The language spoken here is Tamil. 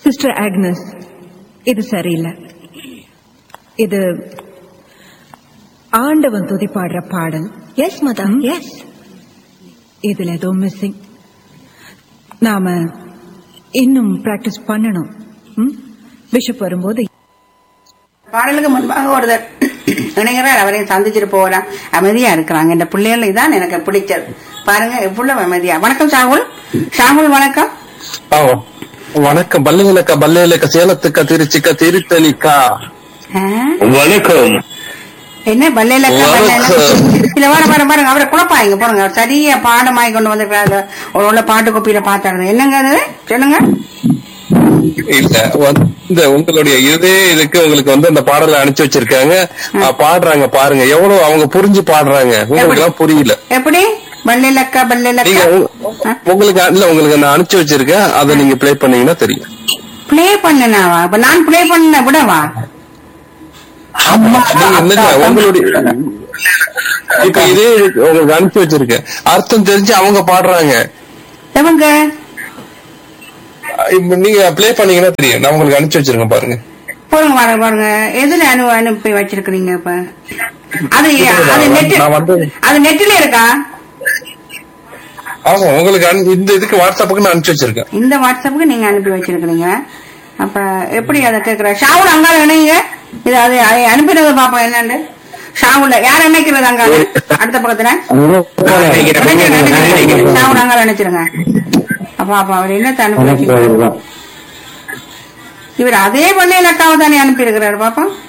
சிஸ்டர் ஆக்னஸ் இது சரியில்லை இது ஆண்டவன் துதி பாடுற பாடல் எஸ் மதம் எஸ் இதுல ஏதோ மிஸ்ஸிங் நாம இன்னும் பிராக்டிஸ் பண்ணணும் ம்? பிஷப் வரும்போது பாடலுக்கு முன்பாக ஒருத்தர் இணைகிறார் அவரையும் சந்திச்சுட்டு போகலாம் அமைதியா இருக்கிறாங்க இந்த பிள்ளைகள் இதான் எனக்கு பிடிச்சது பாருங்க எவ்வளவு அமைதியா வணக்கம் ஷாகுல் ஷாகுல் வணக்கம் ஆ, வணக்கம் பல்லையிலக்கா பல்லையிலக்கா சேலத்துக்கா திருச்சிக்கா திருத்தணிக்கா ஆ? வணக்கம் என்ன பல்லையில வணக்கம். இல்ல வர வர பாருங்க அவரை குழப்பாங்க பாருங்க அவர் சரியா பாடமாய் கொண்டு வந்திருக்காரு ஒரு உள்ள பாட்டு கோப்பியில பாத்தாரு என்னங்க அது சொல்லுங்க இல்ல வந்து உங்களுடைய இதே இதுக்கு உங்களுக்கு வந்து அந்த பாடலை அனுப்பிச்சு வச்சிருக்காங்க ஆ, பாடுறாங்க பாருங்க எவ்வளவு அவங்க புரிஞ்சு பாடுறாங்க உங்களுக்கு எல்லாம் புரியல எப்படி பல்லையிலக்கா நீங்க பல்லையிலக்கா உங்க- உங்களுக்கு இல்ல உங்களுக்கு நான் அனுப்பிச்சு வச்சிருக்கேன் அதை நீங்க ப்ளே பண்ணீங்கன்னா தெரியும் பிளே பண்ணனாவா இப்ப நான் பிளே பண்ண விடவா நீங்க இல்ல உங்களுடைய இப்ப இதே இதுக்கு உங்களுக்கு அனுப்பிச்சு வச்சிருக்கேன் அர்த்தம் தெரிஞ்சு அவங்க பாடுறாங்க எவங்க இப்ப நீங்க ப்ளே பண்ணீங்கன்னா தெரியும் நான் உங்களுக்கு அனுப்பிச்சு வச்சிருக்கேன் பாருங்க பாருங்க பாருங்க பாருங்க எதுல அனு அனுப்பி வச்சிருக்கீங்க இப்ப அது அது நெட் நான் வந்து- அது நெட்ல இருக்கா ஆமா உங்களுக்கு அனு- இந்த இதுக்கு வாட்ஸ்அப்புக்கு நான் அனுப்பிச்சு வச்சிருக்கேன் இந்த வாட்ஸ்அப்புக்கு நீங்க அனுப்பி வச்சிருக்கீங்க அப்ப எப்படி அதை கேக்குற ஷாவுல் அங்கால இணைங்க இது அது அதை அனுப்பினது பாப்போம் என்னன்னு ஷாவுல யார் இணைக்கிறது அங்கால அடுத்த பக்கத்துல ஷாவுல் அங்கால நினைச்சிருங்க அப்ப அப்ப அவர் என்னத்தை அனுப்பி வச்சிருக்காரு இவர் அதே பள்ளியில் அக்காவை தானே அனுப்பி இருக்கிறாரு பாப்போம்